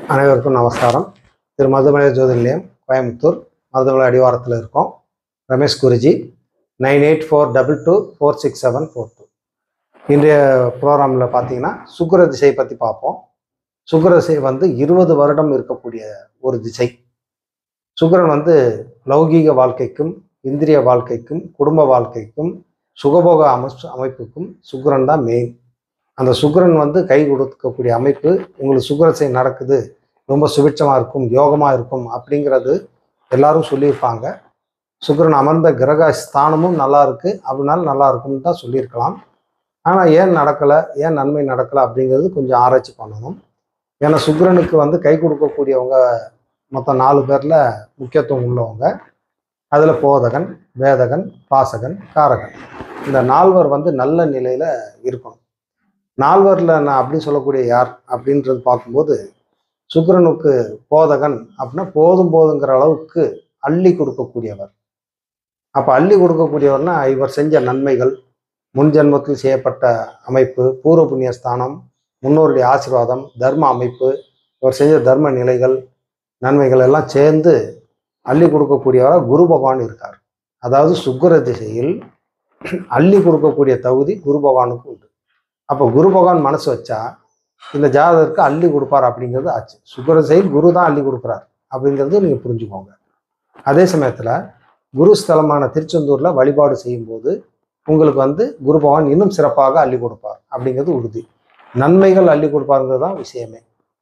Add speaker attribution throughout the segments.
Speaker 1: அனைவருக்கும் நமஸ்காரம் திரு மருதமலை ஜோதி நிலையம் கோயம்புத்தூர் மருதமலை அடிவாரத்தில் இருக்கோம் Ramesh Guruji nine eight four double two four six seven four two இன்றைய ப்ரோக்ராமில் பார்த்தீங்கன்னா சுக்கிர திசை பற்றி பார்ப்போம் சுக்கிர திசை வந்து இருபது வருடம் இருக்கக்கூடிய ஒரு திசை சுக்கிரன் வந்து லௌகீக வாழ்க்கைக்கும் இந்திரிய வாழ்க்கைக்கும் குடும்ப வாழ்க்கைக்கும் சுகபோக அமை அமைப்புக்கும் சுக்கிரன் தான் மெயின் அந்த சுக்கிரன் வந்து கை கொடுக்கக்கூடிய அமைப்பு உங்களுக்கு சுக்கிரசை நடக்குது ரொம்ப சுபிட்சமாக இருக்கும் யோகமாக இருக்கும் அப்படிங்கிறது எல்லாரும் சொல்லியிருப்பாங்க சுக்கிரன் அமர்ந்த கிரக ஸ்தானமும் நல்லா இருக்கு அப்படினால நல்லா இருக்கும்னு தான் சொல்லியிருக்கலாம் ஆனால் ஏன் நடக்கலை ஏன் நன்மை நடக்கலை அப்படிங்கிறது கொஞ்சம் ஆராய்ச்சி பண்ணணும் ஏன்னா சுக்கிரனுக்கு வந்து கை கொடுக்கக்கூடியவங்க மொத்தம் நாலு பேரில் முக்கியத்துவம் உள்ளவங்க அதில் போதகன் வேதகன் பாசகன் காரகன் இந்த நால்வர் வந்து நல்ல நிலையில் இருக்கணும் நால்வரில் நான் அப்படி சொல்லக்கூடிய யார் அப்படின்றது பார்க்கும்போது சுக்கிரனுக்கு போதகன் அப்படின்னா போதும் போதுங்கிற அளவுக்கு அள்ளி கொடுக்கக்கூடியவர் அப்போ அள்ளி கொடுக்கக்கூடியவர்னா இவர் செஞ்ச நன்மைகள் முன் ஜென்மத்தில் செய்யப்பட்ட அமைப்பு பூர்வ புண்ணிய ஸ்தானம் முன்னோருடைய ஆசீர்வாதம் தர்ம அமைப்பு இவர் செஞ்ச தர்ம நிலைகள் நன்மைகள் எல்லாம் சேர்ந்து அள்ளி கொடுக்கக்கூடியவராக குரு பகவான் இருக்கார் அதாவது சுக்கிர திசையில் அள்ளி கொடுக்கக்கூடிய தகுதி குரு பகவானுக்கு உண்டு அப்போ குரு பகவான் மனசு வச்சா இந்த ஜாதகருக்கு அள்ளி கொடுப்பார் அப்படிங்கிறது ஆச்சு சுக்கிர திசையில் குரு தான் அள்ளி கொடுக்குறார் அப்படிங்கிறது நீங்கள் புரிஞ்சுக்கோங்க அதே சமயத்தில் குரு ஸ்தலமான திருச்செந்தூரில் வழிபாடு செய்யும்போது உங்களுக்கு வந்து குரு பகவான் இன்னும் சிறப்பாக அள்ளி கொடுப்பார் அப்படிங்கிறது உறுதி நன்மைகள் அள்ளி கொடுப்பாருங்கிறது தான் விஷயமே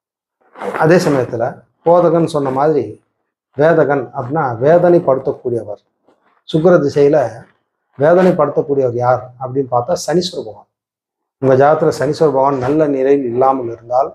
Speaker 1: அதே சமயத்தில் போதகன் சொன்ன மாதிரி வேதகன் அப்படின்னா வேதனைப்படுத்தக்கூடியவர் சுக்கிர திசையில் வேதனைப்படுத்தக்கூடியவர் யார் அப்படின்னு பார்த்தா சனீஸ்வர பகவான் உங்கள் ஜாதகத்தில் சனீஸ்வர பகவான் நல்ல நிலையில் இல்லாமல் இருந்தால்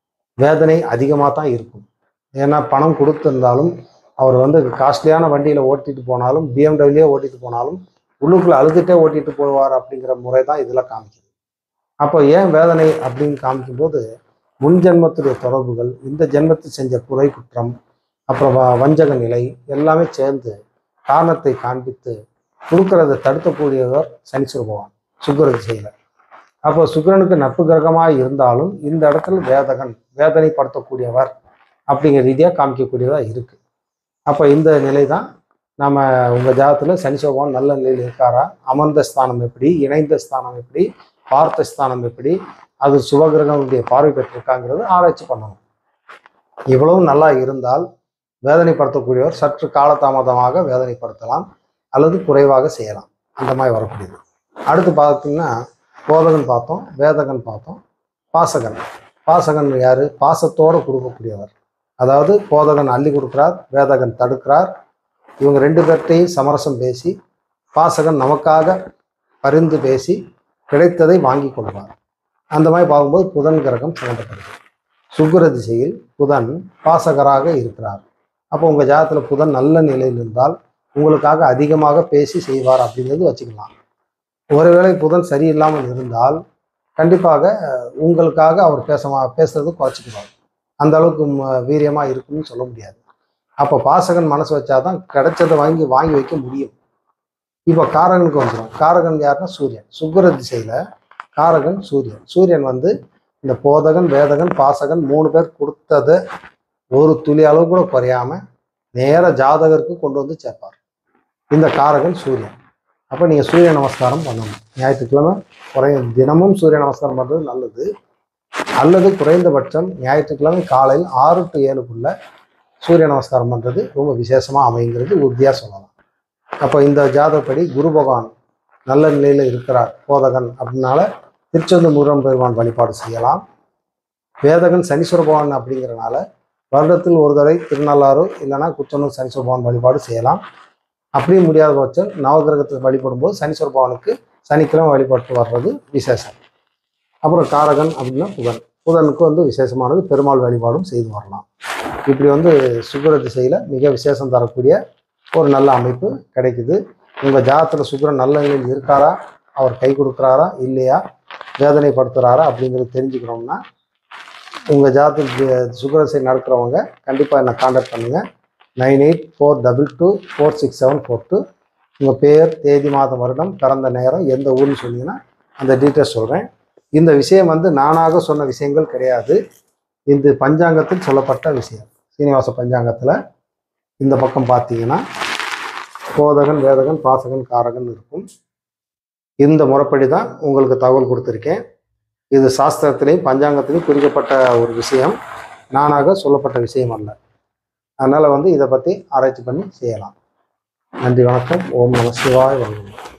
Speaker 1: வேதனை அதிகமாக தான் இருக்கும் ஏன்னா பணம் கொடுத்திருந்தாலும் அவர் வந்து காஸ்ட்லியான வண்டியில் ஓட்டிட்டு போனாலும் பிஎம்டபிள்யூ ஓட்டிட்டு போனாலும் உள்ளுக்குள்ள அழுதுகிட்டே ஓட்டிட்டு போவார் அப்படிங்கிற முறை தான் இதில் காமிக்குது அப்போ ஏன் வேதனை அப்படின்னு காமிக்கும்போது முன் ஜென்மத்துடைய தொடர்புகள் இந்த ஜென்மத்தில் செஞ்ச குறை குற்றம் அப்புறம் வ- வஞ்சக நிலை எல்லாமே சேர்ந்து காரணத்தை காண்பித்து கொடுக்கறதை தடுக்கக்கூடியவர் சனீஸ்வர பகவான் சுக்கிர திசையில் அப்போ சுக்கிரனுக்கு நட்பு கிரகமாக இருந்தாலும் இந்த இடத்துல வேதகன் வேதனைப்படுத்தக்கூடியவர் அப்படிங்கிற ரீதியாக காமிக்கக்கூடியதாக இருக்கு அப்போ இந்த நிலை தான் நம்ம உங்கள் ஜாதகத்தில் சனீஸ்வர பகவான் நல்ல நிலையில் இருக்காரா அமர்ந்த ஸ்தானம் எப்படி இணைந்த ஸ்தானம் எப்படி பார்த்த ஸ்தானம் எப்படி அது சுபகிரகங்களுடைய பார்வை பெற்றிருக்காங்கிறது ஆராய்ச்சி பண்ணணும் இவ்வளவும் நல்லா இருந்தால் வேதனைப்படுத்தக்கூடியவர் சற்று காலதாமதமாக வேதனைப்படுத்தலாம் அல்லது குறைவாக செய்யலாம் அந்த மாதிரி வரக்கூடியது அடுத்து பார்த்தீங்கன்னா போதகன் பார்த்தோம் வேதகன் பார்த்தோம் பாசகன் பாசகன் யாரு பாசத்தோடு கொடுக்கக்கூடியவர் அதாவது போதகன் அள்ளி கொடுக்கிறார் வேதகன் தடுக்கிறார் இவங்க ரெண்டு பேர்ட்டையும் சமரசம் பேசி பாசகன் நமக்காக பரிந்து பேசி கிடைத்ததை வாங்கி கொள்வார் அந்த மாதிரி பார்க்கும்போது புதன் கிரகம் சம்மந்தப்படுது சுக்கிர திசையில் புதன் பாசகராக இருக்கிறார் அப்போ உங்கள் ஜாதகத்தில் புதன் நல்ல நிலையில் இருந்தால் உங்களுக்காக அதிகமாக பேசி செய்வார் அப்படிங்கிறது வச்சுக்கலாம் ஒருவேளை புதன் சரியில்லாமல் இருந்தால் கண்டிப்பாக அஹ், உங்களுக்காக அவர் பேச பேசுறது குறைச்சிக்குவார் அந்த அளவுக்கு ம- வீரியமா இருக்கும்னு சொல்ல முடியாது அப்போ பாசகன் மனசு வச்சாதான் கிடைச்சதை வாங்கி வாங்கி வைக்க முடியும் இப்போ காரகனுக்கு வந்துடும் காரகன் யாருன்னா சூரியன் சுக்கிர திசையில காரகன் சூரியன் சூரியன் வந்து இந்த போதகன் வேதகன் பாசகன் மூணு பேர் கொடுத்ததை ஒரு துளி அளவு கூட குறையாம நேர ஜாதகருக்கு கொண்டு வந்து சேர்ப்பார் இந்த காரகன் சூரியன் அப்போ நீங்கள் சூரிய நமஸ்காரம் பண்ணணும் ஞாயிற்றுக்கிழமை குறைய தினமும் சூரிய நமஸ்காரம் பண்ணுறது நல்லது அல்லது குறைந்தபட்சம் ஞாயிற்றுக்கிழமை காலையில் ஆறு டு ஏழுக்குள்ள சூரிய நமஸ்காரம் பண்ணுறது ரொம்ப விசேஷமாக அமைங்கிறது உறுதியாக சொல்லலாம் அப்போ இந்த ஜாதகப்படி குரு பகவான் நல்ல நிலையில் இருக்கிறார் போதகன் அப்படின்னால திருச்செந்தூர் முருகன் பெருமான் வழிபாடு செய்யலாம் வேதகன் சனீஸ்வர பகவான் அப்படிங்கிறனால வருடத்தில் ஒரு தடவை திருநள்ளாறு இல்லைன்னா குச்சனூர் சனீஸ்வர பகவான் வழிபாடு செய்யலாம் அப்படியும் முடியாத பட்சம் நவகிரகத்தை வழிபடும்போது சனீஸ்வர பகவானுக்கு சனிக்கிழமை வழிபட்டு வர்றது விசேஷம் அப்புறம் காரகன் அப்படின்னா புதன் புதனுக்கு வந்து விசேஷமானது பெருமாள் வழிபாடும் செய்து வரலாம் இப்படி வந்து சுக்கிர திசையில் மிக விசேஷம் தரக்கூடிய ஒரு நல்ல அமைப்பு கிடைக்குது உங்கள் ஜாதகத்தில் சுக்கிரன் நல்ல நிலையில் இருக்காரா அவர் கை கொடுக்குறாரா இல்லையா வேதனைப்படுத்துகிறாரா அப்படிங்கிறது தெரிஞ்சுக்கணும்னா உங்கள் ஜாதகத்துக்கு சுக்கிரசை நடக்கிறவங்க கண்டிப்பாக என்னை காண்டாக்ட் பண்ணுங்கள் nine eight four double two four six seven four two உங்கள் பேர் தேதி மாதம் வருடம் பிறந்த நேரம் எந்த ஊர்னு சொன்னீங்கன்னா அந்த டீட்டெயில்ஸ் சொல்கிறேன் இந்த விஷயம் வந்து நானாக சொன்ன விஷயங்கள் கிடையாது இது பஞ்சாங்கத்தில் சொல்லப்பட்ட விஷயம் சீனிவாச பஞ்சாங்கத்தில் இந்த பக்கம் பார்த்தீங்கன்னா போதகன் வேதகன் பாசகன் காரகன் இருக்கும் இந்த முறைப்படி தான் உங்களுக்கு தகவல் கொடுத்துருக்கேன் இது சாஸ்திரத்திலையும் பஞ்சாங்கத்திலையும் குறிக்கப்பட்ட ஒரு விஷயம் நானாக சொல்லப்பட்ட விஷயம் அல்ல அதனால் வந்து இதை பற்றி ஆராய்ச்சி பண்ணி செய்யலாம் நன்றி வணக்கம் ஓம் நம சிவாய் வணக்கம்